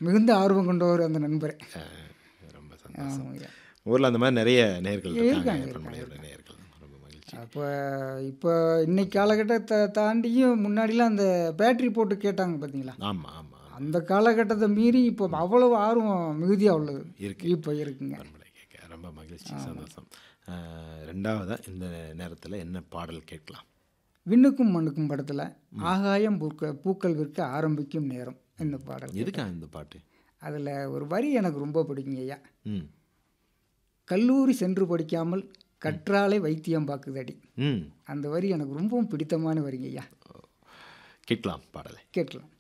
மிகுந்த ஆர்வம் கொண்டவர் அந்த நண்பரே அஹ், ரொம்ப சந்தோஷம் ஆமாங்க ஊரில் அந்த மாதிரி நிறைய நேர்கள் இருக்காங்க இருக்காங்க, பண்பலையோட நேர்கள் ரொம்ப மகிழ்ச்சி அப்போ இப்போ இன்னைக்கு காலகட்டத்தை தாண்டியும் முன்னாடிலாம் அந்த பேட்டரி போட்டு கேட்டாங்க பார்த்தீங்களா ஆமாம் ஆமாம் அந்த காலகட்டத்தை மீறி இப்போ அவ்வளவு ஆர்வம் மிகுதியாக உள்ளது இருக்கு. இப்போ இருக்குங்க பண்பலை கேட்க ரொம்ப மகிழ்ச்சி சந்தோஷம் அஹ், ரெண்டாவதா இந்த நேரத்தில் என்ன பாடல் கேட்கலாம் விண்ணுக்கும் மண்ணுக்கும் படத்தில் ஆகாயம் பூக்க பூக்கள் விற்க ஆரம்பிக்கும் நேரம் இந்த பாடல் எதுக்கா இந்த பாட்டு அதில் ஒரு வரி எனக்கு ரொம்ப பிடிக்குங்க ஐயா ம் கல்லூரி சென்று படிக்காமல் கற்றாலே வைத்தியம் பார்க்குதடி ம் அந்த வரி எனக்கு ரொம்பவும் பிடித்தமான வரிங்க ஐயா கேட்கலாம் பாடலை கேட்கலாம்